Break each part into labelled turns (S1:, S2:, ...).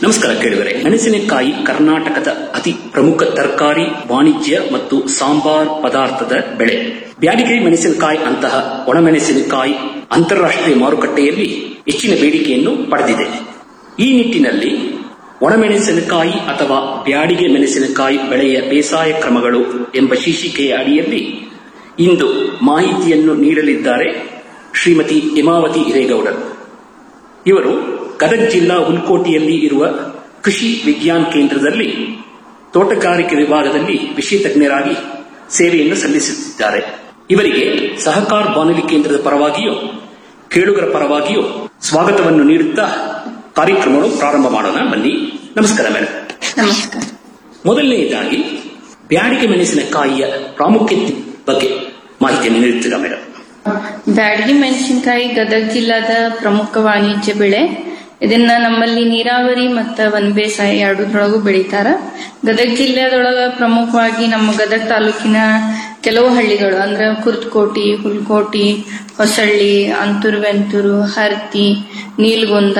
S1: ನಮಸ್ಕಾರ ಕೇಳಿದರೆ ಮೆಣಸಿನಕಾಯಿ ಕರ್ನಾಟಕದ ಅತಿ ಪ್ರಮುಖ ತರಕಾರಿ ವಾಣಿಜ್ಯ ಮತ್ತು ಸಾಂಬಾರ್ ಪದಾರ್ಥದ ಬೆಳೆ ಬ್ಯಾಡಿಗೆ ಮೆಣಸಿನಕಾಯಿ ಅಂತಹ ಒಣಮೆಣಸಿನಕಾಯಿ ಅಂತಾರಾಷ್ಟ್ರೀಯ ಮಾರುಕಟ್ಟೆಯಲ್ಲಿ ಹೆಚ್ಚಿನ ಬೇಡಿಕೆಯನ್ನು ಪಡೆದಿದೆ ಈ ನಿಟ್ಟಿನಲ್ಲಿ ಒಣಮೆಣಸಿನಕಾಯಿ ಅಥವಾ ಬ್ಯಾಡಿಗೆ ಮೆಣಸಿನಕಾಯಿ ಬೆಳೆಯ ಬೇಸಾಯ ಕ್ರಮಗಳು ಎಂಬ ಶೀರ್ಷಿಕೆಯ ಅಡಿಯಲ್ಲಿ ಇಂದು ಮಾಹಿತಿಯನ್ನು ನೀಡಲಿದ್ದಾರೆ ಶ್ರೀಮತಿ ಹೇಮಾವತಿ ಹಿರೇಗೌಡರು ಇವರು ಗದಗ ಜಿಲ್ಲಾ ಹುಲ್ಕೋಟೆಯಲ್ಲಿ ಇರುವ ಕೃಷಿ ವಿಜ್ಞಾನ ಕೇಂದ್ರದಲ್ಲಿ ತೋಟಗಾರಿಕೆ ವಿಭಾಗದಲ್ಲಿ ವಿಷಯ ತಜ್ಞರಾಗಿ ಸೇವೆಯನ್ನು ಸಲ್ಲಿಸುತ್ತಿದ್ದಾರೆ ಇವರಿಗೆ ಸಹಕಾರ ಬಾನುಲಿ ಕೇಂದ್ರದ ಪರವಾಗಿಯೂ ಕೇಳುಗರ ಪರವಾಗಿಯೂ ಸ್ವಾಗತವನ್ನು ನೀಡುತ್ತಾ ಕಾರ್ಯಕ್ರಮವನ್ನು ಪ್ರಾರಂಭ ಮಾಡೋಣ ಬನ್ನಿ ನಮಸ್ಕಾರ ಮೇಡಮ್
S2: ನಮಸ್ಕಾರ
S1: ಮೊದಲನೆಯದಾಗಿ ಬ್ಯಾಡಿಗೆ ಮೆಣಸಿನಕಾಯಿಯ ಪ್ರಾಮುಖ್ಯತೆ ಬಗ್ಗೆ ಮಾಹಿತಿಯನ್ನು ನೀಡುತ್ತೀರಾ ಮೇಡಮ್
S2: ಬ್ಯಾಡಗಿ ಮೆಣಸಿನಕಾಯಿ ಗದಗ ಜಿಲ್ಲಾದ ಪ್ರಮುಖ ವಾಣಿಜ್ಯ ಬೆಳೆ ಇದನ್ನ ನಮ್ಮಲ್ಲಿ ನೀರಾವರಿ ಮತ್ತು ವನ ಬೇಸಾಯ ಎರಡರೊಳಗೂ ಬೆಳಿತಾರ ಗದಗ ಜಿಲ್ಲೆದೊಳಗ ಪ್ರಮುಖವಾಗಿ ನಮ್ಮ ಗದಗ ತಾಲೂಕಿನ ಕೆಲವು ಹಳ್ಳಿಗಳು ಅಂದ್ರೆ ಕುರ್ತಕೋಟಿ ಹುಲ್ಕೋಟಿ ಹೊಸಳ್ಳಿ ಅಂತೂರು ವೆಂತೂರು ಹರ್ತಿ ನೀಲ್ಗೊಂದ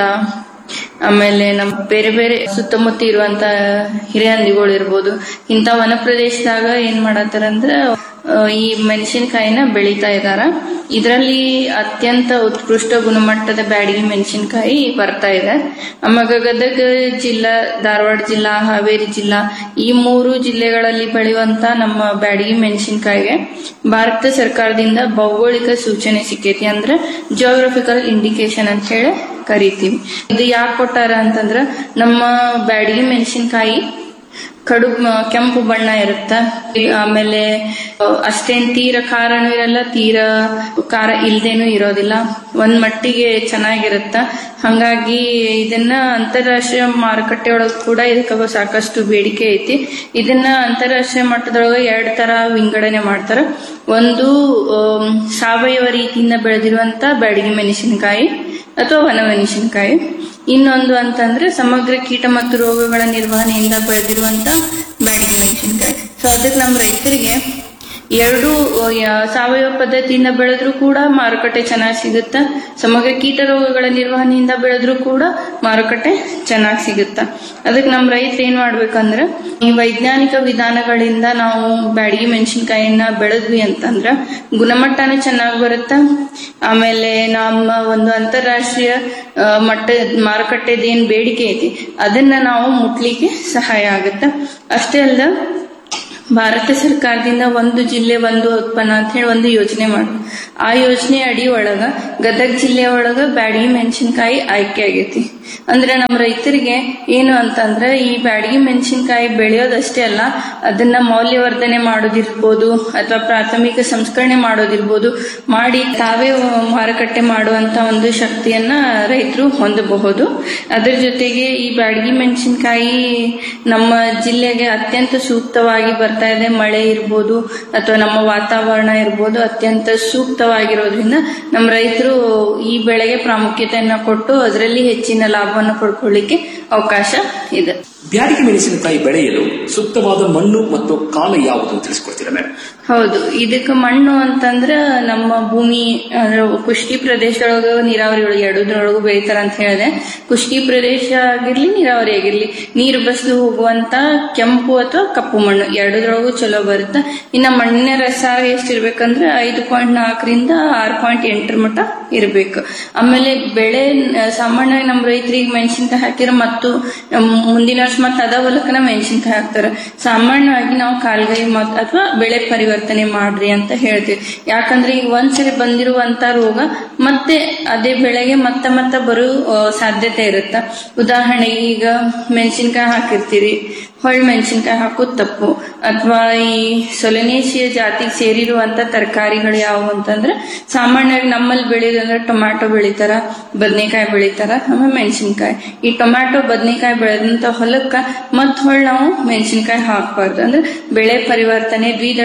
S2: ಆಮೇಲೆ ನಮ್ಮ ಬೇರೆ ಬೇರೆ ಸುತ್ತಮುತ್ತ ಇರುವಂತ ಹಿರೇಹಂದಿಗಳು ಇರ್ಬೋದು ಇಂಥ ವನ ಪ್ರದೇಶದಾಗ ಏನ್ ಮಾಡತ್ತಾರ ಅಂದ್ರ ಆ, ಈ ಮೆಣಸಿನಕಾಯಿನ ಬೆಳೀತಾ ಇದಾರ ಇದರಲ್ಲಿ ಅತ್ಯಂತ ಉತ್ಕೃಷ್ಟ ಗುಣಮಟ್ಟದ ಬ್ಯಾಡಗಿ ಮೆಣಸಿನಕಾಯಿ ಬರ್ತಾ ಇದೆ ಆಮೇಲೆ ಗದಗ ಜಿಲ್ಲಾ ಧಾರವಾಡ ಜಿಲ್ಲಾ ಹಾವೇರಿ ಜಿಲ್ಲಾ ಈ ಮೂರು ಜಿಲ್ಲೆಗಳಲ್ಲಿ ಬೆಳೆಯುವಂತ ನಮ್ಮ ಬ್ಯಾಡಗಿ ಮೆಣಸಿನಕಾಯಿಗೆ ಭಾರತ ಸರ್ಕಾರದಿಂದ ಭೌಗೋಳಿಕ ಸೂಚನೆ ಸಿಕ್ಕೈತಿ ಅಂದ್ರೆ ಜಿಯೋಗ್ರಫಿಕಲ್ ಇಂಡಿಕೇಶನ್ ಅಂತ ಹೇಳಿ ಕರಿತೀವಿ ಇದು ಯಾಕೆ ಕೊಟ್ಟಾರ ಅಂತಂದ್ರ ನಮ್ಮ ಬ್ಯಾಡಗಿ ಮೆಣಸಿನಕಾಯಿ ಕಡು ಮ- ಕೆಂಪು ಬಣ್ಣ ಇರುತ್ತ ಆಮೇಲೆ ಅಹ್, ಅಷ್ಟೇನ್ ತೀರ ಖಾರನೂ ಇರಲ್ಲ ತೀರ ಖಾರ ಇಲ್ದೇನೂ ಇರೋದಿಲ್ಲ ಒಂದ್ ಮಟ್ಟಿಗೆ ಚೆನ್ನಾಗಿರುತ್ತ ಹಂಗಾಗಿ ಇದನ್ನ ಅಂತಾರಾಷ್ಟ್ರೀಯ ಮಾರುಕಟ್ಟೆ ಒಳಗ್ ಕೂಡ ಇದಕ್ಕೆ ಸಾಕಷ್ಟು ಬೇಡಿಕೆ ಐತಿ ಇದನ್ನ ಅಂತಾರಾಷ್ಟ್ರೀಯ ಮಟ್ಟದೊಳಗ ಎರಡ್ ತರ ವಿಂಗಡಣೆ ಮಾಡ್ತಾರ ಒಂದು ಆಮ್, ಸಾವಯವ ರೀತಿಯಿಂದ ಬೆಳೆದಿರುವಂತ ಬ್ಯಾಡಗಿ ಮೆಣಸಿನಕಾಯಿ ಅಥವಾ ವನ ಮೆಣಸಿನಕಾಯಿ ಇನ್ನೊಂದು ಅಂತಂದ್ರೆ ಸಮಗ್ರ ಕೀಟ ಮತ್ತು ರೋಗಗಳ ನಿರ್ವಹಣೆಯಿಂದ ಬೆಳೆದಿರುವಂತ ಬ್ಯಾಡಗಿ ಮೆಣಸಿನಕಾಯಿ ಸೊ ಅದಕ್ಕೆ ನಮ್ಮ ರೈತರಿಗೆ ಎರಡು ಅಹ್, ಯಾ- ಸಾವಯವ ಪದ್ಧತಿಯಿಂದ ಬೆಳೆದ್ರೂ ಕೂಡ ಮಾರುಕಟ್ಟೆ ಚೆನ್ನಾಗಿ ಸಿಗುತ್ತ ಸಮಗ್ರ ಕೀಟ ರೋಗಗಳ ನಿರ್ವಹಣೆಯಿಂದ ಬೆಳೆದ್ರೂ ಕೂಡ ಮಾರುಕಟ್ಟೆ ಚೆನ್ನಾಗಿ ಸಿಗುತ್ತ ಅದಕ್ಕೆ ನಮ್ಮ ರೈತರು ಏನ್ ಮಾಡ್ಬೇಕಂದ್ರ ಈ ವೈಜ್ಞಾನಿಕ ವಿಧಾನಗಳಿಂದ ನಾವು ಬ್ಯಾಡಗಿ ಮೆಣಸಿನಕಾಯಿಯನ್ನ ಬೆಳೆದ್ವಿ ಅಂತಂದ್ರ ಗುಣಮಟ್ಟನೂ ಚೆನ್ನಾಗಿ ಬರುತ್ತ ಆಮೇಲೆ ನಮ್ಮ ಒಂದು ಅಂತಾರಾಷ್ಟ್ರೀಯ ಆ, ಮಟ್ಟ ಮಾರುಕಟ್ಟೆದ ಏನ್ ಬೇಡಿಕೆ ಐತಿ ಅದನ್ನ ನಾವು ಮುಟ್ಲಿಕ್ಕೆ ಸಹಾಯ ಆಗುತ್ತ ಅಷ್ಟೇ ಅಲ್ಲ ಭಾರತ ಸರ್ಕಾರದಿಂದ ಒಂದು ಜಿಲ್ಲೆ ಒಂದು ಉತ್ಪನ್ನ ಅಂತ ಹೇಳಿ ಒಂದು ಯೋಜನೆ ಮಾಡಿ ಆ ಯೋಜನೆ ಅಡಿ ಒಳಗ ಗದಗ ಜಿಲ್ಲೆ ಒಳಗ ಬ್ಯಾಡಗಿ ಮೆಣಸಿನಕಾಯಿ ಆಯ್ಕೆ ಆಗೈತಿ ಅಂದ್ರೆ ನಮ್ಮ ರೈತರಿಗೆ ಏನು ಅಂತಂದ್ರೆ ಈ ಬ್ಯಾಡಗಿ ಮೆಣಸಿನಕಾಯಿ ಬೆಳೆಯೋದಷ್ಟೇ ಅಲ್ಲ ಅದನ್ನ ಮೌಲ್ಯವರ್ಧನೆ ಮಾಡೋದಿರ್ಬೋದು ಅಥವಾ ಪ್ರಾಥಮಿಕ ಸಂಸ್ಕರಣೆ ಮಾಡೋದಿರ್ಬೋದು ಮಾಡಿ ತಾವೇ ಮಾರುಕಟ್ಟೆ ಮಾಡುವಂತ ಒಂದು ಶಕ್ತಿಯನ್ನ ರೈತರು ಹೊಂದಬಹುದು ಅದರ ಜೊತೆಗೆ ಈ ಬ್ಯಾಡಗಿ ಮೆಣಸಿನಕಾಯಿ ನಮ್ಮ ಜಿಲ್ಲೆಗೆ ಅತ್ಯಂತ ಸೂಕ್ತವಾಗಿ ಬರ್ತಾ ಇದೆ ಮಳೆ ಇರ್ಬೋದು ಅಥವಾ ನಮ್ಮ ವಾತಾವರಣ ಇರ್ಬೋದು ಅತ್ಯಂತ ಸೂಕ್ತವಾಗಿರೋದ್ರಿಂದ ನಮ್ಮ ರೈತರು ಈ ಬೆಳೆಗೆ ಪ್ರಾಮುಖ್ಯತೆಯನ್ನ ಕೊಟ್ಟು ಅದರಲ್ಲಿ ಹೆಚ್ಚಿನ ಲಾಭವನ್ನು ಪಡ್ಕೊಳ್ಳಿಕ್ಕೆ ಅವಕಾಶ ಇದೆ
S1: ಬ್ಯಾಡಿಗೆ ಮೆಣಸಿನಕಾಯಿ ಬೆಳೆಯಲು ಸೂಕ್ತವಾದ ಮಣ್ಣು ಮತ್ತು ಕಾಲ ಯಾವುದು ಅಂತ ತಿಳಿಸ್ಕೊಡ್ತೀರಾ ಮೇಡಮ್
S2: ಹೌದು ಇದಕ್ಕೆ ಮಣ್ಣು ಅಂತಂದ್ರ ನಮ್ಮ ಭೂಮಿ ಅಂದ್ರೆ ಕುಷ್ಟಿ ಪ್ರದೇಶದೊಳಗ ನೀರಾವರಿ ಒಳಗೆ ಎರಡರೊಳಗೂ ಬೆಳಿತಾರ ಅಂತ ಹೇಳಿದೆ ಕುಷ್ಟಿ ಪ್ರದೇಶ ಆಗಿರ್ಲಿ ನೀರಾವರಿ ಆಗಿರ್ಲಿ ನೀರು ಬಸ್ದು ಹೋಗುವಂತ ಕೆಂಪು ಅಥವಾ ಕಪ್ಪು ಮಣ್ಣು ಎರಡರೊಳಗೂ ಚಲೋ ಬರುತ್ತೆ ಇನ್ನ ಮಣ್ಣಿನ ರಸಾರ ಎಷ್ಟಿರ್ಬೇಕಂದ್ರೆ ಐದು ಪಾಯಿಂಟ್ ನಾಲ್ಕರಿಂದ ಆರು ಪಾಯಿಂಟ್ ಎಂಟರ ಮಟ್ಟ ಇರಬೇಕು ಆಮೇಲೆ ಬೆಳೆ ಆ, ಸಾಮಾನ್ಯವಾಗಿ ನಮ್ಮ ರೈತರಿಗೆ ಮೆಣಸಿನಕಾಯಿ ಹಾಕಿರ ಮತ್ತು ನಮ್ ಮುಂದಿನ ವರ್ಷ ಮತ್ತೆ ಅದ ಹೊಲಕ್ಕನ ಮೆಣಸಿನಕಾಯಿ ಹಾಕ್ತಾರೆ ಸಾಮಾನ್ಯವಾಗಿ ನಾವು ಕಾಲ್ಗೈ ಮತ್ ಅಥವಾ ಬೆಳೆ ಪರಿವರ್ತನೆ ಮಾಡ್ರಿ ಅಂತ ಹೇಳ್ತೀವಿ ಯಾಕಂದ್ರೆ ಈಗ ಒಂದ್ಸರಿ ಬಂದಿರುವಂತ ರೋಗ ಮತ್ತೆ ಅದೇ ಬೆಳೆಗೆ ಮತ್ತೆ ಮತ್ತೆ ಬರೋ ಆ, ಸಾಧ್ಯತೆ ಇರುತ್ತ ಉದಾಹರಣೆಗೆ ಈಗ ಮೆಣಸಿನಕಾಯಿ ಹಾಕಿರ್ತೀರಿ ಹೊಳ್ ಮೆಣಸಿನಕಾಯಿ ಹಾಕೋದು ತಪ್ಪು ಅಥವಾ ಈ ಸೊಲನೇಶಿಯ ಜಾತಿಗೆ ಸೇರಿರುವಂತ ತರಕಾರಿಗಳು ಯಾವುವು ಅಂತಂದ್ರೆ ಸಾಮಾನ್ಯವಾಗಿ ನಮ್ಮಲ್ಲಿ ಬೆಳೆಯೋದಂದ್ರೆ ಟೊಮ್ಯಾಟೊ ಬೆಳಿತಾರ ಬದನೆಕಾಯಿ ಬೆಳಿತಾರ ಆಮೇಲೆ ಮೆಣಸಿನಕಾಯಿ ಈ ಟೊಮ್ಯಾಟೊ ಬದನೆಕಾಯಿ ಬೆಳೆದಂತ ಹೊಲಕ್ಕ ಮತ್ ಹೊಳ್ ನಾವು ಮೆಣಸಿನಕಾಯಿ ಹಾಕಬಾರ್ದು ಅಂದ್ರೆ ಬೆಳೆ ಪರಿವರ್ತನೆ ದ್ವಿದಳ ಧಾನ್ಯ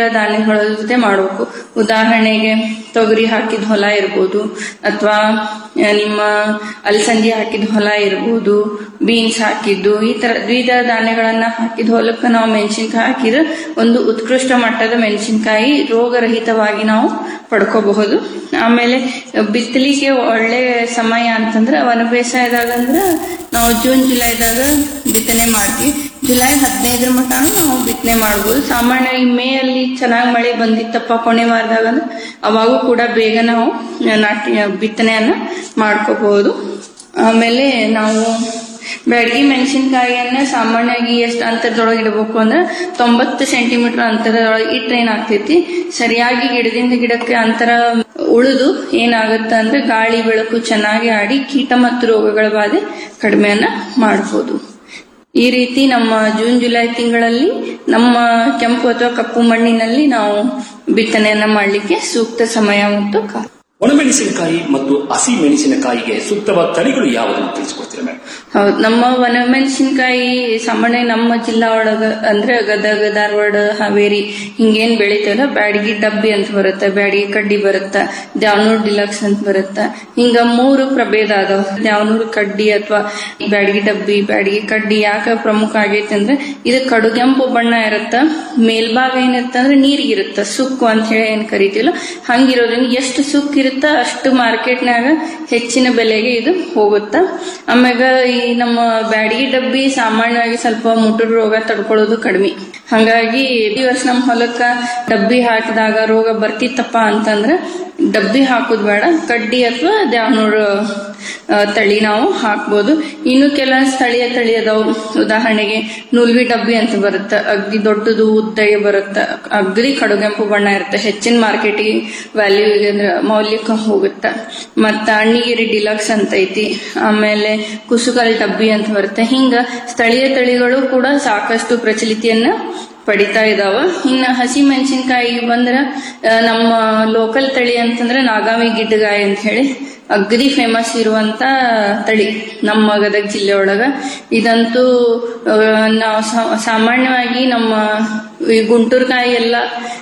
S2: ಧಾನ್ಯಗಳ ಜೊತೆ ಮಾಡಬೇಕು ಉದಾಹರಣೆಗೆ ತೊಗರಿ ಹಾಕಿದ ಹೊಲ ಇರ್ಬೋದು ಅಥವಾ ನಿಮ್ಮ ಅಲಸಂದಿ ಹಾಕಿದ ಹೊಲ ಇರ್ಬೋದು ಬೀನ್ಸ್ ಹಾಕಿದ್ದು ಈ ತರ ದ್ವಿದಳ ಧಾನ್ಯಗಳನ್ನ ಹಾಕಿದ ಹೊಲಕ್ಕೆ ನಾವು ಮೆಣಸಿನ್ಕಾಯಿ ಹಾಕಿದ್ರೆ ಒಂದು ಉತ್ಕೃಷ್ಟ ಮಟ್ಟದ ಮೆಣಸಿನಕಾಯಿ ರೋಗರಹಿತವಾಗಿ ನಾವು ಪಡ್ಕೋಬಹುದು ಆಮೇಲೆ ಬಿತ್ತಲಿಕ್ಕೆ ಒಳ್ಳೆ ಸಮಯ ಅಂತಂದ್ರೆ ವನ ಬೇಸಾಯದಾಗ ಅಂದ್ರೆ ನಾವು ಜೂನ್ ಜುಲೈದಾಗ ಬಿತ್ತನೆ ಮಾಡ್ತೀವಿ ಜುಲೈ ಹದಿನೈದರ ಮಟ ನಾವು ಬಿತ್ತನೆ ಮಾಡ್ಬೋದು ಸಾಮಾನ್ಯವಾಗಿ ಮೇ ಅಲ್ಲಿ ಚೆನ್ನಾಗಿ ಮಳೆ ಬಂದಿತ್ತಪ್ಪ ಕೊನೆ ವಾರದಾಗ ಅಂದ್ರೆ ಅವಾಗೂ ಕೂಡ ಬೇಗ ನಾವು ನಾಟಿ ಬಿತ್ತನೆಯನ್ನ ಮಾಡ್ಕೋಬಹುದು ಆಮೇಲೆ ನಾವು ಬ್ಯಾಡಗಿ ಮೆಣಸಿನಕಾಯಿಯನ್ನ ಸಾಮಾನ್ಯವಾಗಿ ಎಷ್ಟು ಅಂತರದೊಳಗೆ ಇಡಬೇಕು ಅಂದ್ರೆ ತೊಂಬತ್ತು ಸೆಂಟಿಮೀಟರ್ ಅಂತರದೊಳಗೆ ಇಟ್ರೆ ಏನಾಗ್ತೈತಿ ಸರಿಯಾಗಿ ಗಿಡದಿಂದ ಗಿಡಕ್ಕೆ ಅಂತರ ಉಳಿದು ಏನಾಗುತ್ತೆ ಅಂದ್ರೆ ಗಾಳಿ ಬೆಳಕು ಚೆನ್ನಾಗಿ ಆಡಿ ಕೀಟ ಮತ್ತು ರೋಗಗಳ ಬಾಧೆ ಕಡಿಮೆಯನ್ನ ಮಾಡಬಹುದು ಈ ರೀತಿ ನಮ್ಮ ಜೂನ್ ಜುಲೈ ತಿಂಗಳಲ್ಲಿ ನಮ್ಮ ಕೆಂಪು ಅಥವಾ ಕಪ್ಪು ಮಣ್ಣಿನಲ್ಲಿ ನಾವು ಬಿತ್ತನೆಯನ್ನ ಮಾಡಲಿಕ್ಕೆ ಸೂಕ್ತ ಸಮಯ ಮತ್ತು ಕಾಲ
S1: ಒಣಮೆಣಸಿನಕಾಯಿ ಮತ್ತು ಹಸಿ ಮೆಣಸಿನಕಾಯಿಗೆ ಸೂಕ್ತವಾದ ತಳಿಗಳು ಯಾವುದು ತಿಳಿಸ್ಕೊಡ್ತೀರಾ ಮೇಡಮ್
S2: ಹೌದು ನಮ್ಮ ವನಮೆಣಸಿನಕಾಯಿ ಸಾಮಾನ್ಯ ನಮ್ಮ ಜಿಲ್ಲಾ ಒಳಗ ಅಂದ್ರೆ ಗದಗ ಧಾರವಾಡ ಹಾವೇರಿ ಹಿಂಗೇನ್ ಬೆಳಿತೇವಲ್ಲ ಬ್ಯಾಡಗಿ ಡಬ್ಬಿ ಅಂತ ಬರುತ್ತೆ ಬ್ಯಾಡಗಿ ಕಡ್ಡಿ ಬರುತ್ತೆ ದ್ಯಾವನೂರ್ ಡಿಲಕ್ಸ್ ಅಂತ ಬರುತ್ತೆ ಹಿಂಗ ಮೂರು ಪ್ರಭೇದ ಅದಾವ ದ್ಯಾವನೂರ್ ಕಡ್ಡಿ ಅಥವಾ ಬ್ಯಾಡಗಿ ಡಬ್ಬಿ ಬ್ಯಾಡಗಿ ಕಡ್ಡಿ ಯಾಕೆ ಪ್ರಮುಖ ಆಗೈತೆ ಅಂದ್ರೆ ಇದು ಕಡುಗೆಂಪು ಬಣ್ಣ ಇರುತ್ತ ಮೇಲ್ಭಾಗ ಏನಿರುತ್ತೆ ಅಂದ್ರೆ ನೀರಿಗಿರುತ್ತ ಸುಕ್ಕು ಅಂತ ಹೇಳಿ ಏನ್ ಕರಿತೀವಲ್ಲ ಹಂಗಿರೋದ್ರಿಂದ ಎಷ್ಟು ಸುಕ್ಕು ಇರುತ್ತ ಅಷ್ಟು ಮಾರ್ಕೆಟ್ನಾಗ ಹೆಚ್ಚಿನ ಬೆಲೆಗೆ ಇದು ಹೋಗುತ್ತ ಆಮ್ಯಾಗ ಈ ನಮ್ಮ ಬ್ಯಾಡಗಿ ಡಬ್ಬಿ ಸಾಮಾನ್ಯವಾಗಿ ಸ್ವಲ್ಪ ಮುಟುರು ರೋಗ ತಡ್ಕೊಳ್ಳೋದು ಕಡಿಮೆ ಹಂಗಾಗಿ ಈ ವರ್ಷ ನಮ್ಮ ಹೊಲಕ್ಕ ಡಬ್ಬಿ ಹಾಕಿದಾಗ ರೋಗ ಬರ್ತಿತ್ತಪ್ಪ ಅಂತಂದ್ರೆ ಡಬ್ಬಿ ಹಾಕೋದ್ ಬೇಡ ಕಡ್ಡಿ ಅಥವಾ ದ್ಯಾವನೂರು ಆ, ತಳಿ ನಾವು ಹಾಕ್ಬೋದು ಇನ್ನು ಕೆಲವೊಂದು ಸ್ಥಳೀಯ ತಳಿ ಅದಾವು ಉದಾಹರಣೆಗೆ ನೂಲ್ವಿ ಡಬ್ಬಿ ಅಂತ ಬರುತ್ತೆ ಅಗ್ದಿ ದೊಡ್ಡದು ಉದ್ದಗೆ ಬರುತ್ತೆ ಅಗ್ದಿ ಕಡುಗೆಂಪು ಬಣ್ಣ ಇರುತ್ತೆ ಹೆಚ್ಚಿನ ಮಾರ್ಕೆಟಿಗೆ ವ್ಯಾಲ್ಯೂ ಅಂದ್ರೆ ಮೌಲ್ಯಕ್ಕೆ ಹೋಗುತ್ತೆ ಮತ್ತ ಅಣ್ಣಿಗಿರಿ ಡಿಲಕ್ಸ್ ಅಂತ ಐತಿ ಆಮೇಲೆ ಕುಸುಕಲ್ ಡಬ್ಬಿ ಅಂತ ಬರುತ್ತೆ ಹಿಂಗ ಸ್ಥಳೀಯ ತಳಿಗಳು ಕೂಡ ಸಾಕಷ್ಟು ಪ್ರಚಲಿತಿಯನ್ನ ಪಡಿತಾ ಇದಾವ ಇನ್ನ ಹಸಿ ಮೆಣಸಿನಕಾಯಿ ಬಂದ್ರ ಆ, ನಮ್ಮ ಲೋಕಲ್ ತಳಿ ಅಂತಂದ್ರೆ ನಾಗಾವಿ ಗಿಡ್ಡಗಾಯಿ ಅಂತ ಹೇಳಿ ಅಗದಿ ಫೇಮಸ್ ಇರುವಂತ ತಳಿ ನಮ್ಮ ಗದಗ ಜಿಲ್ಲೆ ಒಳಗ ಇದಂತೂ ಆ, ನಾವು ಸಾ- ಸಾಮಾನ್ಯವಾಗಿ ನಮ್ಮ ಈ ಗುಂಟೂರು ಕಾಯಿ ಎಲ್ಲ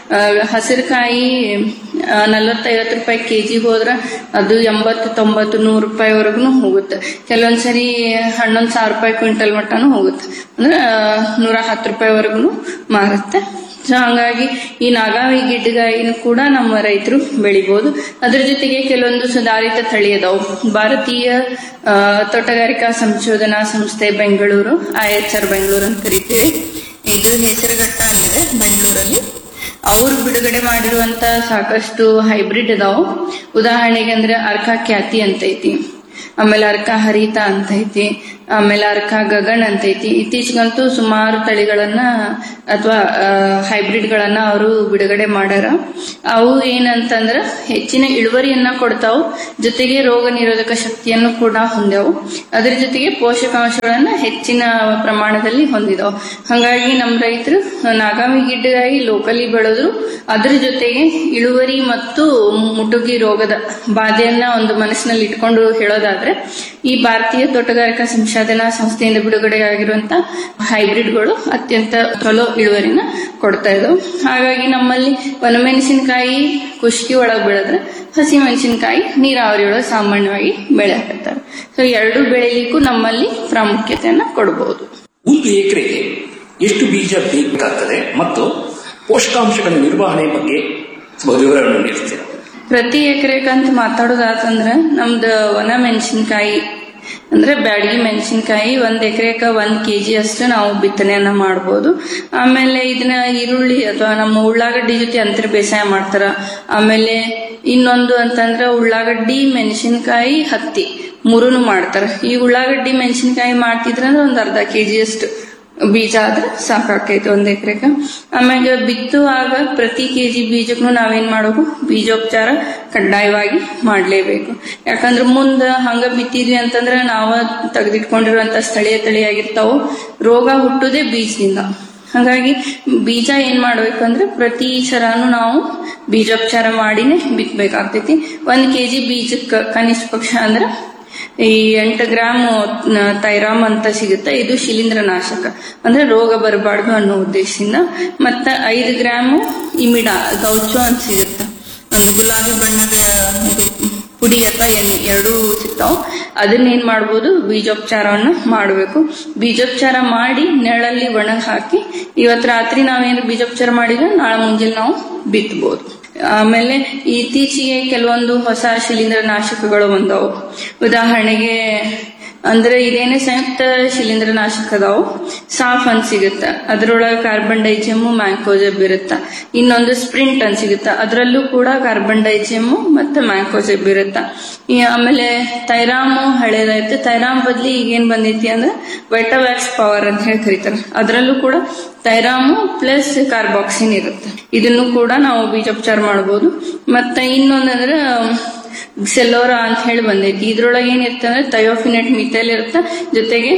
S2: ಹಸಿರು ಕಾಯಿ ನಲವತ್ತೈವತ್ತು ರೂಪಾಯಿ ಕೆಜಿ ಹೋದ್ರ ಅದು ಎಂಬತ್ತು ತೊಂಬತ್ತು ನೂರು ರೂಪಾಯಿವರೆಗೂ ಹೋಗುತ್ತೆ ಕೆಲವೊಂದ್ಸರಿ ಹನ್ನೊಂದು ಸಾವಿರ ರೂಪಾಯಿ ಕ್ವಿಂಟಲ್ ಮಟ್ಟನೂ ಹೋಗುತ್ತೆ ಅಂದ್ರೆ ಆ, ನೂರ ಹತ್ತು ರೂಪಾಯಿವರೆಗೂ ಮಾರುತ್ತೆ ಸೊ ಹಂಗಾಗಿ ಈ ನಾಗಾವಿ ಗಿಡ್ಡಗಾಯಿನ ಕೂಡ ನಮ್ಮ ರೈತರು ಬೆಳಿಬಹುದು ಅದ್ರ ಜೊತೆಗೆ ಕೆಲವೊಂದು ಸುಧಾರಿತ ತಳಿ ಅದಾವು ಭಾರತೀಯ ಆ, ತೋಟಗಾರಿಕಾ ಸಂಶೋಧನಾ ಸಂಸ್ಥೆ Bengaluru I H R Bengaluru ಅಂತ ಕರಿತೀವಿ ಇದು ಹೆಸರುಘಟ್ಟ ಅಂತಿದೆ ಬೆಂಗಳೂರಲ್ಲಿ ಅವರು ಬಿಡುಗಡೆ ಮಾಡಿರುವಂತ ಸಾಕಷ್ಟು ಹೈಬ್ರಿಡ್ ಅದಾವು ಉದಾಹರಣೆಗೆ ಅಂದ್ರೆ ಅರ್ಕ ಖ್ಯಾತಿ ಅಂತ ಐತಿ ಆಮೇಲೆ ಅರ್ಕ ಹರಿತ ಅಂತ ಐತಿ ಆಮೇಲೆ ಅರ್ಕ ಗಗನ್ ಅಂತ ಐತಿ ಇತ್ತೀಚೆಗಂತೂ ಸುಮಾರು ತಳಿಗಳನ್ನ ಅಥವಾ ಹೈಬ್ರಿಡ್ ಗಳನ್ನ ಅವರು ಬಿಡುಗಡೆ ಮಾಡ್ಯಾರ ಅವು ಏನಂತಂದ್ರ ಹೆಚ್ಚಿನ ಇಳುವರಿಯನ್ನ ಕೊಡ್ತಾವು ಜೊತೆಗೆ ರೋಗ ನಿರೋಧಕ ಶಕ್ತಿಯನ್ನು ಕೂಡ ಹೊಂದ್ಯಾವು ಅದ್ರ ಜೊತೆಗೆ ಪೋಷಕಾಂಶಗಳನ್ನ ಹೆಚ್ಚಿನ ಪ್ರಮಾಣದಲ್ಲಿ ಹೊಂದಿದಾವು ಹಾಗಾಗಿ ನಮ್ಮ ರೈತರು ನಾಗಾವಿ ಗಿಡ್ಡಗಾಗಿ ಲೋಕಲಿ ಬೆಳೆದ್ರು ಅದ್ರ ಜೊತೆಗೆ ಇಳುವರಿ ಮತ್ತು ಮುಟುಗಿ ರೋಗದ ಬಾಧೆಯನ್ನ ಒಂದು ಮನಸ್ಸಿನಲ್ಲಿ ಇಟ್ಕೊಂಡು ಹೇಳೋದಾದ್ರೆ ಈ ಭಾರತೀಯ ತೋಟಗಾರಿಕಾ ಸಂಶೋಧನಾ ಸಂಸ್ಥೆಯಿಂದ ಬಿಡುಗಡೆಯಾಗಿರುವಂತ ಹೈಬ್ರಿಡ್ಗಳು ಅತ್ಯಂತ ಚಲೋ ಇಳುವರಿನ ಕೊಡ್ತಾ ಇದಾವೆ ಹಾಗಾಗಿ ನಮ್ಮಲ್ಲಿ ಒಣಮೆಣಸಿನಕಾಯಿ ಕುಷ್ಕಿ ಒಳಗೆ ಬೆಳೆದ್ರೆ ಹಸಿ ಮೆಣಸಿನಕಾಯಿ ನೀರಾವರಿ ಒಳಗೆ ಸಾಮಾನ್ಯವಾಗಿ ಬೆಳೆ ಹಾಕ್ತಾರೆ ಸೊ ಎರಡು ಬೆಳಿಲಿಕ್ಕೂ ನಮ್ಮಲ್ಲಿ ಪ್ರಾಮುಖ್ಯತೆಯನ್ನ ಕೊಡಬಹುದು
S1: ಒಂದು ಎಕರೆಗೆ ಎಷ್ಟು ಬೀಜ ಬೇಕಾಗ್ತದೆ ಮತ್ತು ಪೋಷಕಾಂಶಗಳ ನಿರ್ವಹಣೆ ಬಗ್ಗೆ ಸ್ವಲ್ಪ ವಿವರವನ್ನು ನೀಡ್ತೀರಾ
S2: ಪ್ರತಿ ಎಕರೆಗಂತ ಮಾತಾಡೋದಾತಂದ್ರ ನಮ್ದು ಒಣ ಮೆಣಸಿನಕಾಯಿ ಅಂದ್ರೆ ಬ್ಯಾಡಗಿ ಮೆಣಸಿನಕಾಯಿ ಒಂದ್ ಎಕರೆಕ ಒಂದ್ ಕೆಜಿ ಅಷ್ಟು ನಾವು ಬಿತ್ತನೆಯನ್ನ ಮಾಡ್ಬೋದು ಆಮೇಲೆ ಇದನ್ನ ಈರುಳ್ಳಿ ಅಥವಾ ನಮ್ಮ ಉಳ್ಳಾಗಡ್ಡಿ ಜೊತೆ ಅಂತರ ಬೇಸಾಯ ಮಾಡ್ತಾರ ಆಮೇಲೆ ಇನ್ನೊಂದು ಅಂತಂದ್ರೆ ಉಳ್ಳಾಗಡ್ಡಿ ಮೆಣಸಿನಕಾಯಿ ಹತ್ತಿ ಮೂರುನು ಮಾಡ್ತಾರ ಈ ಉಳ್ಳಾಗಡ್ಡಿ ಮೆಣಸಿನಕಾಯಿ ಮಾಡ್ತಿದ್ರಂದ್ರೆ ಒಂದ್ ಅರ್ಧ ಕೆಜಿ ಅಷ್ಟು ಬೀಜ ಆದ್ರೆ ಸಾಕಾಕೈತಿ ಒಂದ್ ಎಕರೆಗ ಆಮ್ಯಾಗ ಬಿತ್ತುವಾಗ ಪ್ರತಿ ಕೆಜಿ ಬೀಜಕ್ಕೂ ನಾವೇನ್ ಮಾಡಬೇಕು ಬೀಜೋಪಚಾರ ಕಡ್ಡಾಯವಾಗಿ ಮಾಡ್ಲೇಬೇಕು ಯಾಕಂದ್ರೆ ಮುಂದ ಹಂಗ ಬಿತ್ತಿದ್ವಿ ಅಂತಂದ್ರೆ ನಾವ ತೆಗೆದಿಟ್ಕೊಂಡಿರುವಂತ ಸ್ಥಳೀಯ ತಳಿಯಾಗಿರ್ತಾವು ರೋಗ ಹುಟ್ಟುದೇ ಬೀಜದಿಂದ ಹಾಗಾಗಿ ಬೀಜ ಏನ್ ಮಾಡ್ಬೇಕು ಅಂದ್ರೆ ಪ್ರತಿ ಸರಾನು ನಾವು ಬೀಜೋಪಚಾರ ಮಾಡಿನೇ ಬಿತ್ತಬೇಕಾಗ್ತೈತಿ ಒಂದ್ ಕೆಜಿ ಬೀಜಕ್ಕ ಕನಿಷ್ಠ ಪಕ್ಷ ಅಂದ್ರೆ ಈ ಎಂಟು ಗ್ರಾಮ್ ತೈರಾಮ್ ಅಂತ ಸಿಗುತ್ತೆ ಇದು ಶಿಲೀಂಧ್ರನಾಶಕ ಅಂದ್ರೆ ರೋಗ ಬರಬಾರ್ದು ಅನ್ನೋ ಉದ್ದೇಶದಿಂದ ಮತ್ತ ಐದು ಗ್ರಾಮ್ ಇಮಿಡಾ ಗೌಚು ಅಂತ ಸಿಗುತ್ತೆ ಒಂದು ಗುಲಾಬಿ ಬಣ್ಣದ ಇದು ಪುಡಿ ಅಥವಾ ಎಣ್ಣೆ ಎರಡೂ ಸಿಗ್ತಾವ ಅದನ್ನ ಏನ್ ಮಾಡ್ಬೋದು ಬೀಜೋಪಚಾರವನ್ನ ಮಾಡಬೇಕು ಬೀಜೋಪಚಾರ ಮಾಡಿ ನೆರಳಲ್ಲಿ ಒಣಗ ಹಾಕಿ ಇವತ್ ರಾತ್ರಿ ನಾವೇನು ಬೀಜೋಪಚಾರ ಮಾಡಿದ್ರೆ ನಾಳೆ ಮುಂಜಾನೆ ನಾವು ಬಿತ್ತಬಹುದು ಆಮೇಲೆ ಇತ್ತೀಚೆಗೆ ಕೆಲವೊಂದು ಹೊಸ ಶಿಲೀಂಧ್ರ ನಾಶಕಗಳು ಬಂದವು ಉದಾಹರಣೆಗೆ ಅಂದ್ರೆ ಇದೇನೇ ಸಂಯುಕ್ತ ಶಿಲೀಂಧ್ರ ನಾಶಕ ಅದಾವು ಸಾಫ್ ಅಂತ ಸಿಗುತ್ತ ಅದ್ರೊಳಗೆ ಕಾರ್ಬನ್ ಡೈಜಿಯಮ್ ಮ್ಯಾಂಕೋಜೆಬ್ ಇರುತ್ತ ಇನ್ನೊಂದು ಸ್ಪ್ರಿಂಟ್ ಅಂತ ಸಿಗುತ್ತ ಅದರಲ್ಲೂ ಕೂಡ ಕಾರ್ಬನ್ ಡೈಜಿಯಮ್ ಮತ್ತೆ ಮ್ಯಾಂಕೋಜೆಬ್ ಇರುತ್ತ ಈ ಆಮೇಲೆ ತೈರಾಮು ಹಳೇದೈತೆ ತೈರಾಮ್ ಬದ್ಲಿ ಈಗ ಏನ್ ಬಂದೈತಿ ಅಂದ್ರೆ ವೈಟವ್ಯಾಕ್ಸ್ ಪವರ್ ಅಂತ ಹೇಳಿ ಕರೀತಾರೆ ಅದರಲ್ಲೂ ಕೂಡ ತೈರಾಮು ಪ್ಲಸ್ ಕಾರ್ಬಾಕ್ಸಿನ್ ಇರುತ್ತೆ ಇದನ್ನು ಕೂಡ ನಾವು ಬೀಜೋಪಚಾರ ಮಾಡಬಹುದು ಮತ್ತೆ ಇನ್ನೊಂದಂದ್ರೆ ಸೆಲ್ಲೋರಾ ಅಂತ ಹೇಳಿ ಬಂದೈತಿ ಇದ್ರೊಳಗೆ ಏನಿರುತ್ತೆ ಅಂದ್ರೆ ಥಯೋಫಿನೆಟ್ ಮಿಥೈಲ್ ಇರುತ್ತೆ ಜೊತೆಗೆ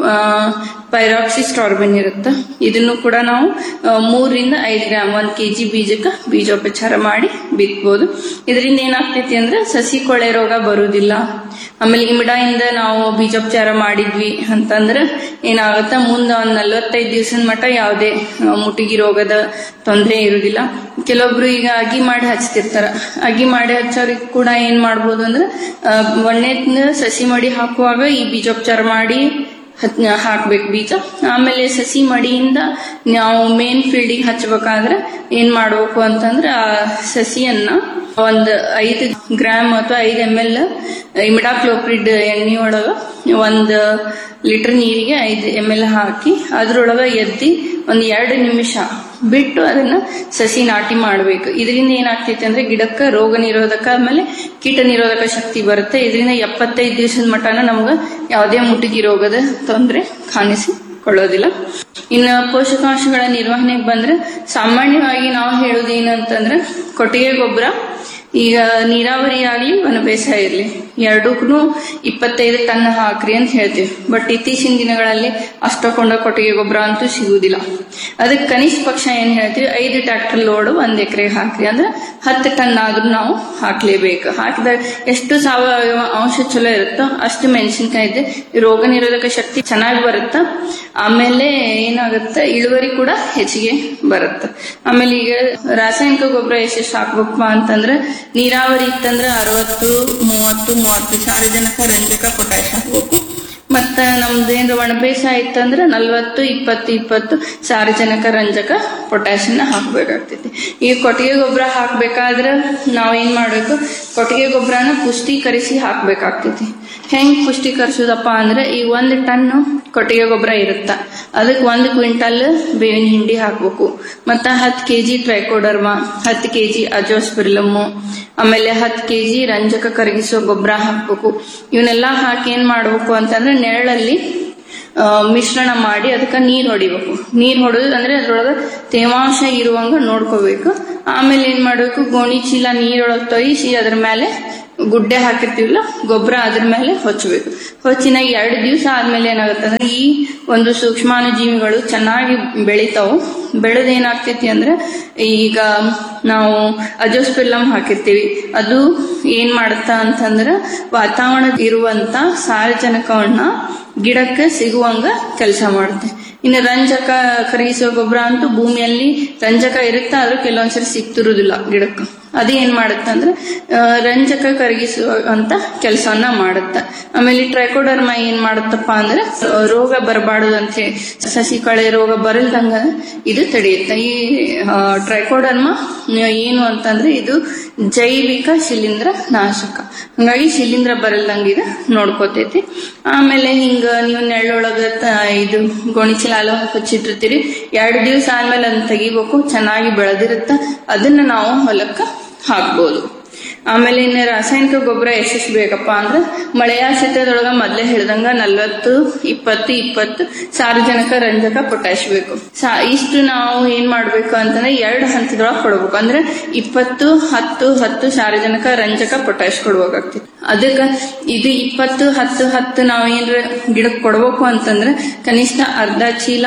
S2: ಪೈರಾಕ್ಸಿಸ್ಟಾರ್ಬಿನ್ ಇರುತ್ತೆ ಇದನ್ನು ಕೂಡ ನಾವು ಆ, ಮೂರರಿಂದ ಐದು ಗ್ರಾಮ್ ಒಂದ್ ಕೆಜಿ ಬೀಜಕ್ಕೆ ಬೀಜೋಪಚಾರ ಮಾಡಿ ಬಿತ್ಬೋದು ಇದರಿಂದ ಏನಾಗ್ತೈತಿ ಅಂದ್ರೆ ಸಸಿ ಕೊಳೆ ರೋಗ ಬರುವುದಿಲ್ಲ ಆಮೇಲೆ ಇಮಿಡಾಯಿಂದ ನಾವು ಬೀಜೋಪಚಾರ ಮಾಡಿದ್ವಿ ಅಂತಂದ್ರೆ ಏನಾಗುತ್ತೆ ಮುಂದೆ ಒಂದ್ ನಲ್ವತ್ತೈದು ದಿವಸದ ಮಟ್ಟ ಯಾವುದೇ ಆ, ಮುಟಿಗಿ ರೋಗದ ತೊಂದರೆ ಇರುವುದಿಲ್ಲ ಕೆಲವೊಬ್ರು ಈಗ ಅಗಿ ಮಾಡಿ ಹಚ್ತಿರ್ತಾರ ಅಗಿ ಮಾಡಿ ಹಚ್ಚೋರಿಗೆ ಕೂಡ ಏನ್ ಮಾಡ್ಬೋದು ಅಂದ್ರೆ ಆ, ಒಣ್ಣೆದ್ನ ಸಸಿ ಮಡಿ ಹಾಕುವಾಗ ಈ ಬೀಜೋಪಚಾರ ಮಾಡಿ ಹತ್- ಹಾಕ್ಬೇಕು ಬೀಜ ಆಮೇಲೆ ಸಸಿ ಮಡಿಯಿಂದ ನಾವು ಮೇನ್ ಫೀಲ್ಡಿಗೆ ಹಚ್ಬೇಕಾದ್ರೆ ಏನ್ ಮಾಡ್ಬೇಕು ಅಂತಂದ್ರೆ ಆ ಸಸಿಯನ್ನ ಒಂದ್ ಐದು ಗ್ರಾಮ್ ಅಥವಾ ಐದು ಎಮ್ ಎಲ್ ಇಮಿಡಾಕ್ಲೋಪ್ರಿಡ್ ಎಣ್ಣೆ ಒಳಗ ಒಂದ್ ಲೀಟರ್ ನೀರಿಗೆ ಐದು ಎಮ್ ಎಲ್ ಹಾಕಿ ಅದ್ರೊಳಗ ಎದ್ದಿ ಒಂದ್ ಎರಡು ನಿಮಿಷ ಬಿಟ್ಟು ಅದನ್ನ ಸಸಿ ನಾಟಿ ಮಾಡ್ಬೇಕು ಇದರಿಂದ ಏನಾಗ್ತೈತೆ ಅಂದ್ರೆ ಗಿಡಕ್ಕ ರೋಗ ನಿರೋಧಕ ಆಮೇಲೆ ಕೀಟ ನಿರೋಧಕ ಶಕ್ತಿ ಬರುತ್ತೆ ಇದರಿಂದ ಎಪ್ಪತ್ತೈದು ದಿವಸದ ಮಟನ ನಮ್ಗ ಯಾವುದೇ ಮುಟಿಗಿ ರೋಗದ ತೊಂದರೆ ಕಾಣಿಸಿಕೊಳ್ಳೋದಿಲ್ಲ ಇನ್ನು ಪೋಷಕಾಂಶಗಳ ನಿರ್ವಹಣೆಗೆ ಬಂದ್ರೆ ಸಾಮಾನ್ಯವಾಗಿ ನಾವು ಹೇಳುದು ಏನಂತಂದ್ರೆ ಕೊಟ್ಟಿಗೆ ಗೊಬ್ಬರ ಈಗ ನೀರಾವರಿ ಆಗ್ಲಿ ವನ ಬೇಸಾಯ ಇರ್ಲಿ ಎರಡಕ್ಕೂ ಇಪ್ಪತ್ತೈದು ಟನ್ ಹಾಕ್ರಿ ಅಂತ ಹೇಳ್ತೀವಿ ಬಟ್ ಇತ್ತೀಚಿನ ದಿನಗಳಲ್ಲಿ ಅಷ್ಟೊಂಡ ಕೊಟ್ಟಿಗೆ ಗೊಬ್ಬರ ಅಂತೂ ಸಿಗುವುದಿಲ್ಲ ಅದಕ್ಕೆ ಕನಿಷ್ಠ ಪಕ್ಷ ಏನ್ ಹೇಳ್ತೀವಿ ಐದು ಟ್ರಾಕ್ಟರ್ ಲೋಡ್ ಒಂದ್ ಎಕರೆಗೆ ಹಾಕ್ರಿ ಅಂದ್ರೆ ಹತ್ತು ಟನ್ ಆದ್ರೂ ನಾವು ಹಾಕ್ಲೇಬೇಕು ಹಾಕಿದಾಗ ಎಷ್ಟು ಸಾವಯವ ಅಂಶ ಚಲೋ ಇರುತ್ತೋ ಅಷ್ಟು ಮೆಣಸಿನ್ಕಾಯಿ ರೋಗ ನಿರೋಧಕ ಶಕ್ತಿ ಚೆನ್ನಾಗಿ ಬರುತ್ತ ಆಮೇಲೆ ಏನಾಗುತ್ತೆ ಇಳುವರಿ ಕೂಡ ಹೆಚ್ಚಿಗೆ ಬರುತ್ತೆ ಆಮೇಲೆ ಈಗ ರಾಸಾಯನಿಕ ಗೊಬ್ಬರ ಎಷ್ಟೆಷ್ಟು ಹಾಕ್ಬೇಕಪ್ಪ ಅಂತಂದ್ರೆ ನೀರಾವರಿ ಇತ್ತಂದ್ರೆ ಅರವತ್ತು ಮೂವತ್ತು ಮೂವತ್ತು ಸಾರಜನಕ ರಂಜಕ ಪೊಟ್ಯಾಶ್ ಹಾಕ್ಬೇಕು ಮತ್ತ ನಮ್ದೇನು ಒಣ ಬೇಸಾಯ ಇತ್ತಂದ್ರೆ ನಲ್ವತ್ತು ಇಪ್ಪತ್ತು ಇಪ್ಪತ್ತು ಸಾರಜನಕ ರಂಜಕ ಪೊಟ್ಯಾಶಿಯನ್ನ ಹಾಕ್ಬೇಕಾಗ್ತೈತಿ ಈ ಕೊಟ್ಟಿಗೆ ಗೊಬ್ಬರ ಹಾಕ್ಬೇಕಾದ್ರೆ ನಾವ್ ಏನ್ ಮಾಡ್ಬೇಕು ಕೊಟ್ಟಿಗೆ ಗೊಬ್ಬರನ ಪುಷ್ಟೀಕರಿಸಿ ಹಾಕ್ಬೇಕಾಗ್ತೈತಿ ಹೆಂಗ್ ಪುಷ್ಟೀಕರಿಸೋದಪ್ಪ ಅಂದ್ರೆ ಈ ಒಂದ್ ಟನ್ ಕೊಟ್ಟಿಗೆ ಗೊಬ್ಬರ ಇರುತ್ತ ಅದಕ್ಕೆ ಒಂದು ಕ್ವಿಂಟಲ್ ಬೇವಿನ ಹಿಂಡಿ ಹಾಕ್ಬೇಕು ಮತ್ತ ಹತ್ತು ಕೆಜಿ ಟ್ರೈಕೋಡರ್ಮಾ ಹತ್ತು ಕೆಜಿ ಅಜೋಸ್ಪಿರ್ಲಮ್ಮು ಆಮೇಲೆ ಹತ್ತು ಕೆಜಿ ರಂಜಕ ಕರಗಿಸೋ ಗೊಬ್ಬರ ಹಾಕ್ಬೇಕು ಇವನ್ನೆಲ್ಲ ಹಾಕಿ ಏನ್ ಮಾಡ್ಬೇಕು ಅಂತಂದ್ರೆ ನೆರಳಲ್ಲಿ ಆ, ಮಿಶ್ರಣ ಮಾಡಿ ಅದಕ್ಕೆ ನೀರ್ ಹೊಡಿಬೇಕು ನೀರ್ ಹೊಡೆದು ಅಂದ್ರೆ ಅದ್ರೊಳಗ ತೇವಾಂಶ ಇರುವಂಗ ನೋಡ್ಕೋಬೇಕು ಆಮೇಲೆ ಏನ್ ಮಾಡ್ಬೇಕು ಗೋಣಿ ಚೀಲ ನೀರೊಳಗೆ ತೊಯಿಸಿ ಅದ್ರ ಮೇಲೆ ಗುಡ್ಡೆ ಹಾಕಿರ್ತೀವಲ್ಲ ಗೊಬ್ಬರ ಅದ್ರ ಮೇಲೆ ಹೊಚ್ಚಬೇಕು ಹೊಚ್ಚಿನ ಎರಡು ದಿವಸ ಆದ್ಮೇಲೆ ಏನಾಗುತ್ತೆ ಅಂದ್ರೆ ಈ ಒಂದು ಸೂಕ್ಷ್ಮಾಣು ಜೀವಿಗಳು ಚೆನ್ನಾಗಿ ಬೆಳಿತಾವು ಬೆಳೆದ ಏನಾಗ್ತೈತಿ ಅಂದ್ರೆ ಈಗ ನಾವು ಅಜೋಸ್ಪಿಲ್ಲಮ್ ಹಾಕಿರ್ತೀವಿ ಅದು ಏನ್ ಮಾಡುತ್ತಾ ಅಂತಂದ್ರೆ ವಾತಾವರಣ ಇರುವಂತ ಸಾರಜನಕವನ್ನ ಗಿಡಕ್ಕೆ ಸಿಗುವಂಗ ಕೆಲಸ ಮಾಡುತ್ತೆ ಇನ್ನು ರಂಜಕ ಕರಗಿಸುವ ಗೊಬ್ಬರ ಅಂತೂ ಭೂಮಿಯಲ್ಲಿ ರಂಜಕ ಇರುತ್ತೆ ಆದ್ರೂ ಕೆಲವೊಂದ್ಸರಿ ಸಿಕ್ತಿರುವುದಿಲ್ಲ ಗಿಡಕ್ಕೆ ಅದು ಏನ್ ಮಾಡುತ್ತೆ ಅಂದ್ರೆ ಆ, ರಂಜಕ ಕರಗಿಸುವ ಅಂತ ಕೆಲಸವನ್ನ ಮಾಡುತ್ತೆ ಆಮೇಲೆ ಟ್ರೈಕೋಡರ್ಮ ಏನ್ ಮಾಡುತ್ತಪ್ಪ ಅಂದ್ರೆ ಆ, ರೋಗ ಬರಬಾರದು ಅಂತ ಹೇಳಿ ಸಸಿ ಕಳೆ ರೋಗ ಬರಲ್ದಂಗ ಇದು ತಡೆಯುತ್ತೆ ಈ ಟ್ರೈಕೋಡರ್ಮ ಏನು ಅಂತಂದ್ರೆ ಇದು ಜೈವಿಕ ಶಿಲೀಂಧ್ರ ನಾಶಕ ಹಂಗಾಗಿ ಶಿಲೀಂಧ್ರ ಬರಲ್ದಂಗ ಇದು ನೋಡ್ಕೋತೈತಿ ಆಮೇಲೆ ಹಿಂಗ ನೀವು ನೆಳ್ಳೊಳಗ ತ- ಇದು ಗೋಣಿಚೀಲ ಎಲ್ಲ ಹಚ್ಚಿಟ್ಟಿರ್ತೀರಿ ಎರಡು ದಿವಸ ಆದ್ಮೇಲೆ ಅದನ್ನ ತೆಗಿಬೇಕು ಚೆನ್ನಾಗಿ ಬೆಳೆದಿರುತ್ತ ಅದನ್ನ ನಾವು ಹೊಲಕ್ಕ ಹಾಕ್ಬೋದು ಆಮೇಲೆ ಇನ್ನು ರಾಸಾಯನಿಕ ಗೊಬ್ಬರ ಎಷ್ಟೆಷ್ಟು ಬೇಕಪ್ಪ ಅಂದ್ರೆ ಮಳೆಯಾಶ್ರಿತದೊಳಗ ಮೊದ್ಲೇ ಹೇಳ್ದಂಗ ನಲ್ವತ್ತು ಇಪ್ಪತ್ತು ಇಪ್ಪತ್ತು ಸಾರಜನಕ ರಂಜಕ ಪೊಟ್ಯಾಶ್ ಬೇಕು ಸಾ ಇಷ್ಟು ನಾವು ಏನ್ ಮಾಡ್ಬೇಕು ಅಂತಂದ್ರೆ ಎರಡು ಹಂತದೊಳಗೆ ಕೊಡ್ಬೇಕು ಅಂದ್ರೆ ಇಪ್ಪತ್ತು ಹತ್ತು ಹತ್ತು ಸಾರಜನಕ ರಂಜಕ ಪೊಟ್ಯಾಶ್ ಕೊಡ್ಬೇಕಾಗ್ತೈತಿ ಅದಕ್ಕ ಇದು ಇಪ್ಪತ್ತು ಹತ್ತು ಹತ್ತು ನಾವು ಏನ್ರ ಗಿಡಕ್ಕೆ ಕೊಡ್ಬೇಕು ಅಂತಂದ್ರೆ ಕನಿಷ್ಠ ಅರ್ಧ ಚೀಲ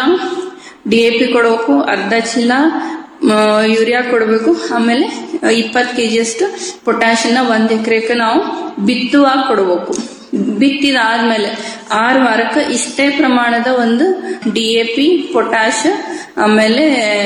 S2: ಡಿ ಎ ಪಿ ಕೊಡ್ಬೇಕು ಅರ್ಧ ಚೀಲ ಮ, ಯೂರಿಯಾ ಕೊಡಬೇಕು ಆಮೇಲೆ ಇಪ್ಪತ್ತು ಕೆ ಜಿಯಷ್ಟು ಪೊಟ್ಯಾಶನ್ನ ಒಂದ್ ಎಕರೆಗೆ ನಾವು ಬಿತ್ತುವಾಗ ಕೊಡಬೇಕು ಬಿತ್ತಿದಾದ್ಮೇಲೆ ಆರು ವಾರಕ್ಕೆ ಇಷ್ಟೇ ಪ್ರಮಾಣದ ಒಂದು ಡಿ ಎ ಪಿ ಪೊಟ್ಯಾಶ್ ಆಮೇಲೆ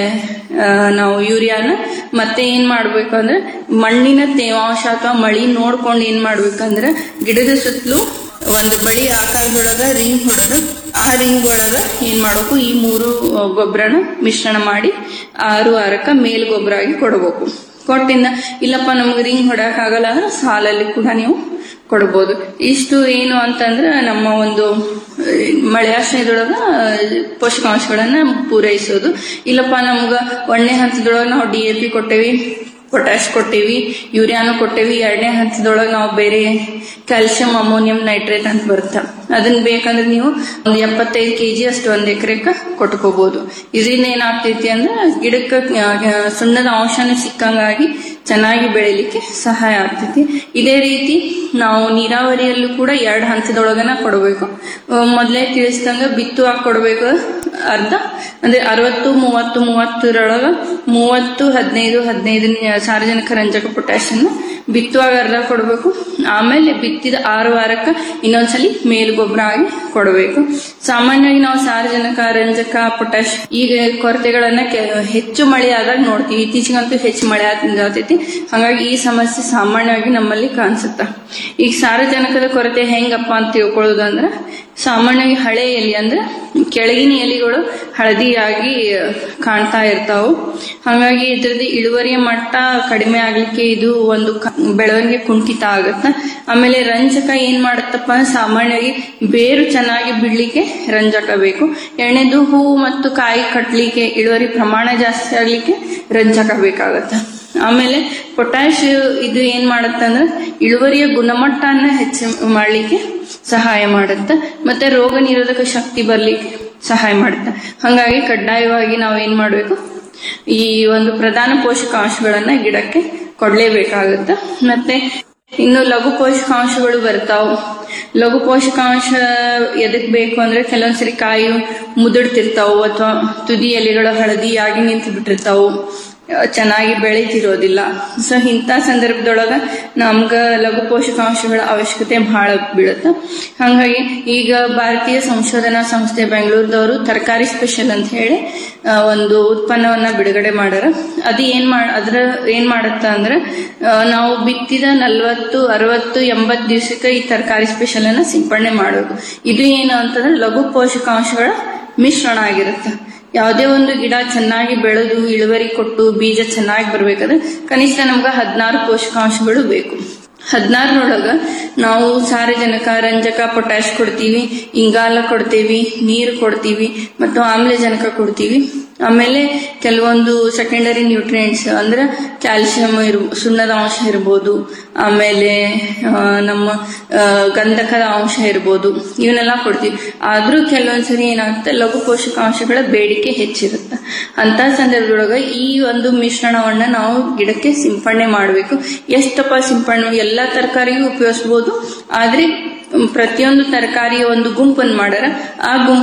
S2: ಆ, ನಾವು ಯೂರಿಯಾನ ಮತ್ತೆ ಏನ್ ಮಾಡ್ಬೇಕು ಅಂದ್ರೆ ಮಣ್ಣಿನ ತೇವಾಂಶ ಅಥವಾ ಮಳಿ ನೋಡ್ಕೊಂಡು ಏನ್ ಮಾಡ್ಬೇಕಂದ್ರೆ ಗಿಡದ ಸುತ್ತಲೂ ಒಂದು ಬಳಿ ಆಕಾರದೊಳಗ ರಿಂಗ್ ಹೊಡೆದು ಆ ರಿಂಗ್ ಒಳಗ ಏನ್ ಮಾಡ್ಬೇಕು ಈ ಮೂರು ಗೊಬ್ಬರನ ಮಿಶ್ರಣ ಮಾಡಿ ಆರು ವಾರಕ್ಕ ಮೇಲ್ ಗೊಬ್ಬರ ಆಗಿ ಕೊಡಬೇಕು ಕೊಟ್ಟಿಂದ ಇಲ್ಲಪ್ಪ ನಮ್ಗೆ ರಿಂಗ್ ಹೊಡಕ್ ಆಗಲ್ಲ ಅಂದ್ರೆ ಸಾಲಲ್ಲಿ ಕೂಡ ನೀವು ಕೊಡ್ಬೋದು ಇಷ್ಟು ಏನು ಅಂತಂದ್ರೆ ನಮ್ಮ ಒಂದು ಆ, ಮಳೆಯಾಶ್ರಯದೊಳಗ ಆ, ಪೋಷಕಾಂಶಗಳನ್ನ ಪೂರೈಸೋದು ಇಲ್ಲಪ್ಪ ನಮ್ಗ ಒಂದನೇ ಹಂತದೊಳಗ ನಾವು ಡಿ ಎ ಪಿ ಕೊಟ್ಟೇವಿ ಪೊಟ್ಯಾಶ್ ಕೊಟ್ಟೇವಿ ಯೂರಿಯಾನು ಕೊಟ್ಟೇವಿ ಎರಡನೇ ಹಂತದೊಳಗೆ ನಾವು ಬೇರೆ ಕ್ಯಾಲ್ಸಿಯಂ ಅಮೋನಿಯಂ ನೈಟ್ರೇಟ್ ಅಂತ ಬರುತ್ತೆ ಅದನ್ನ ಬೇಕಂದ್ರೆ ನೀವು ಒಂದು ಎಪ್ಪತ್ತೈದು ಕೆಜಿ ಅಷ್ಟು ಒಂದ್ ಎಕರೆಕ ಕೊಟ್ಕೋಬಹುದು ಇದರಿಂದ ಏನಾಗ್ತೈತಿ ಅಂದ್ರೆ ಗಿಡಕ್ಕೆ ಆ, ಆ, ಸುಣ್ಣದ ಅಂಶನೂ ಸಿಕ್ಕಂಗಾಗಿ ಚೆನ್ನಾಗಿ ಬೆಳಿಲಿಕ್ಕೆ ಸಹಾಯ ಆಗ್ತೈತಿ ಇದೇ ರೀತಿ ನಾವು ನೀರಾವರಿಯಲ್ಲೂ ಕೂಡ ಎರಡು ಹಂತದೊಳಗನ ಕೊಡಬೇಕು ಆ, ಮೊದ್ಲೇ ತಿಳಿಸಿದಂಗ ಬಿತ್ತುವಾಗ ಕೊಡಬೇಕು ಅರ್ಧ ಅಂದ್ರೆ ಅರವತ್ತು ಮೂವತ್ತು ಮೂವತ್ತರೊಳಗ ಮೂವತ್ತು ಹದಿನೈದು ಹದಿನೈದು ಸಾರ್ವಜನಿಕ ರಂಜಕ ಪೊಟ್ಯಾಷಿಯನ್ ಬಿತ್ತುವಾಗ ಅರ್ಧ ಕೊಡಬೇಕು ಆಮೇಲೆ ಬಿತ್ತಿದ ಆರು ವಾರಕ್ಕೆ ಇನ್ನೊಂದ್ಸಲಿ ಮೇಲ್ ಗೊಬ್ಬರ ಆಗಿ ಕೊಡಬೇಕು ಸಾಮಾನ್ಯವಾಗಿ ನಾವು ಸಾರ್ವಜನಿಕ ರಂಜಕ ಪೊಟ್ಯಾಶ್ ಈಗ ಕೊರತೆಗಳನ್ನ ಕೆ- ಹೆಚ್ಚು ಮಳೆ ಆದಾಗ ನೋಡ್ತೀವಿ ಇತ್ತೀಚೆಗಂತೂ ಹೆಚ್ಚು ಮಳೆ ಆಗ್ತೈತಿ ಹಾಗಾಗಿ ಈ ಸಮಸ್ಯೆ ಸಾಮಾನ್ಯವಾಗಿ ನಮ್ಮಲ್ಲಿ ಕಾಣಿಸುತ್ತ ಈಗ ಸಾರ್ವಜನಿಕದ ಕೊರತೆ ಹೆಂಗಪ್ಪ ಅಂತ ತಿಳ್ಕೊಳ್ಳೋದಂದ್ರೆ ಸಾಮಾನ್ಯವಾಗಿ ಹಳೆ ಎಲೆ ಅಂದ್ರೆ ಕೆಳಗಿನ ಎಲೆಗಳು ಹಳದಿಯಾಗಿ ಕಾಣ್ತಾ ಇರ್ತಾವು ಹಾಗಾಗಿ ಇದ್ರದ್ದು ಇಳುವರಿಯ ಮಟ್ಟ ಕಡಿಮೆ ಆಗ್ಲಿಕ್ಕೆ ಇದು ಒಂದು ಕ- ಬೆಳವಣಿಗೆ ಕುಂಠಿತ ಆಗುತ್ತೆ ಆಮೇಲೆ ರಂಜಕ ಏನ್ ಮಾಡುತ್ತಪ್ಪ ಅಂದ್ರೆ ಸಾಮಾನ್ಯವಾಗಿ ಬೇರು ಚೆನ್ನಾಗಿ ಬಿಡ್ಲಿಕ್ಕೆ ರಂಜಕ ಬೇಕು ಎರಡನೇದು ಹೂವು ಮತ್ತು ಕಾಯಿ ಕಟ್ಲಿಕ್ಕೆ ಇಳುವರಿ ಪ್ರಮಾಣ ಜಾಸ್ತಿ ಆಗ್ಲಿಕ್ಕೆ ರಂಜಕ ಬೇಕಾಗತ್ತೆ ಆಮೇಲೆ ಪೊಟ್ಯಾಶ್ ಇದು ಏನ್ ಮಾಡುತ್ತೆ ಅಂದ್ರೆ ಇಳುವರಿಯ ಗುಣಮಟ್ಟನ ಹೆಚ್ಚು ಮಾಡ್ಲಿಕ್ಕೆ ಸಹಾಯ ಮಾಡುತ್ತೆ ಮತ್ತೆ ರೋಗ ನಿರೋಧಕ ಶಕ್ತಿ ಬರ್ಲಿಕ್ಕೆ ಸಹಾಯ ಮಾಡುತ್ತೆ ಹಾಗಾಗಿ ಕಡ್ಡಾಯವಾಗಿ ನಾವು ಏನ್ ಮಾಡ್ಬೇಕು ಈ ಒಂದು ಪ್ರಧಾನ ಪೋಷಕಾಂಶಗಳನ್ನ ಗಿಡಕ್ಕೆ ಕೊಡ್ಲೇಬೇಕಾಗುತ್ತೆ ಮತ್ತೆ ಇನ್ನು ಲಘು ಪೋಷಕಾಂಶಗಳು ಬರ್ತಾವ ಲಘು ಪೋಷಕಾಂಶ ಎದಕ್ ಬೇಕು ಅಂದ್ರೆ ಕೆಲವೊಂದ್ಸರಿ ಕಾಯಿ ಮುದುಡ್ತಿರ್ತಾವು ಅಥವಾ ತುದಿ ಎಲೆಗಳು ಹಳದಿಯಾಗಿ ನಿಂತು ಬಿಟ್ಟಿರ್ತಾವು ಚೆನ್ನಾಗಿ ಬೆಳೀತಿರೋದಿಲ್ಲ ಸೊ ಇಂಥ ಸಂದರ್ಭದೊಳಗ ನಮ್ಗ ಲಘು ಪೋಷಕಾಂಶಗಳ ಅವಶ್ಯಕತೆ ಬಹಳ ಬೀಳುತ್ತೆ ಹಾಗಾಗಿ ಈಗ ಭಾರತೀಯ ಸಂಶೋಧನಾ ಸಂಸ್ಥೆ ಬೆಂಗಳೂರದವರು ತರಕಾರಿ ಸ್ಪೆಷಲ್ ಅಂತ ಹೇಳಿ ಆ, ಒಂದು ಉತ್ಪನ್ನವನ್ನ ಬಿಡುಗಡೆ ಮಾಡ್ಯಾರ ಅದು ಏನ್ ಮಾಡ ಅದ್ರ ಏನ್ ಮಾಡತ್ತ ಅಂದ್ರೆ ಆ, ನಾವು ಬಿತ್ತಿದ ನಲ್ವತ್ತು ಅರವತ್ತು ಎಂಬತ್ತು ದಿವಸಕ್ಕೆ ಈ ತರಕಾರಿ ಸ್ಪೆಷಲ್ ಅನ್ನ ಸಿಂಪಡಣೆ ಮಾಡಬೇಕು ಇದು ಏನು ಅಂತಂದ್ರೆ ಲಘು ಪೋಷಕಾಂಶಗಳ ಮಿಶ್ರಣ ಆಗಿರುತ್ತೆ ಯಾವುದೇ ಒಂದು ಗಿಡ ಚೆನ್ನಾಗಿ ಬೆಳೆದು ಇಳುವರಿ ಕೊಟ್ಟು ಬೀಜ ಚೆನ್ನಾಗಿ ಬರ್ಬೇಕಾದ್ರೆ ಕನಿಷ್ಠ ನಮ್ಗೆ ಹದಿನಾರು ಪೋಷಕಾಂಶಗಳು ಬೇಕು ಹದಿನಾರರೊಳಗ ನಾವು ಸಾರಜನಕ ರಂಜಕ ಪೊಟ್ಯಾಶ್ ಕೊಡ್ತೀವಿ ಇಂಗಾಲ ಕೊಡ್ತೀವಿ ನೀರು ಕೊಡ್ತೀವಿ ಮತ್ತು ಆಮ್ಲಜನಕ ಕೊಡ್ತೀವಿ ಆಮೇಲೆ ಕೆಲವೊಂದು ಸೆಕೆಂಡರಿ ನ್ಯೂಟ್ರಿಯೆಂಟ್ಸ್ ಅಂದ್ರೆ ಕ್ಯಾಲ್ಸಿಯಂ ಇರ್ ಸುಣ್ಣದ ಅಂಶ ಇರ್ಬೋದು ಆಮೇಲೆ ಆ, ನಮ್ಮ ಆ, ಗಂಧಕದ ಅಂಶ ಇರ್ಬೋದು ಇವನ್ನೆಲ್ಲ ಕೊಡ್ತೀವಿ ಆದ್ರೂ ಕೆಲವೊಂದ್ಸರಿ ಏನಾಗುತ್ತೆ ಲಘು ಪೋಷಕಾಂಶಗಳ ಬೇಡಿಕೆ ಹೆಚ್ಚಿರುತ್ತೆ ಅಂತ ಸಂದರ್ಭದೊಳಗ ಈ ಒಂದು ಮಿಶ್ರಣವನ್ನ ನಾವು ಗಿಡಕ್ಕೆ ಸಿಂಪಡಣೆ ಮಾಡಬೇಕು ಎಷ್ಟಪ್ಪ ಸಿಂಪಡಣೆ ಎಲ್ಲಾ ತರಕಾರಿಗೂ ಉಪಯೋಗಿಸಬಹುದು ಆದ್ರೆ ಪ್ರತಿಯೊಂದು ತರಕಾರಿಯ ಒಂದು ಗುಂಪನ್ನು ಮಾಡ್ಯಾರ ಆ ಗುಂಪು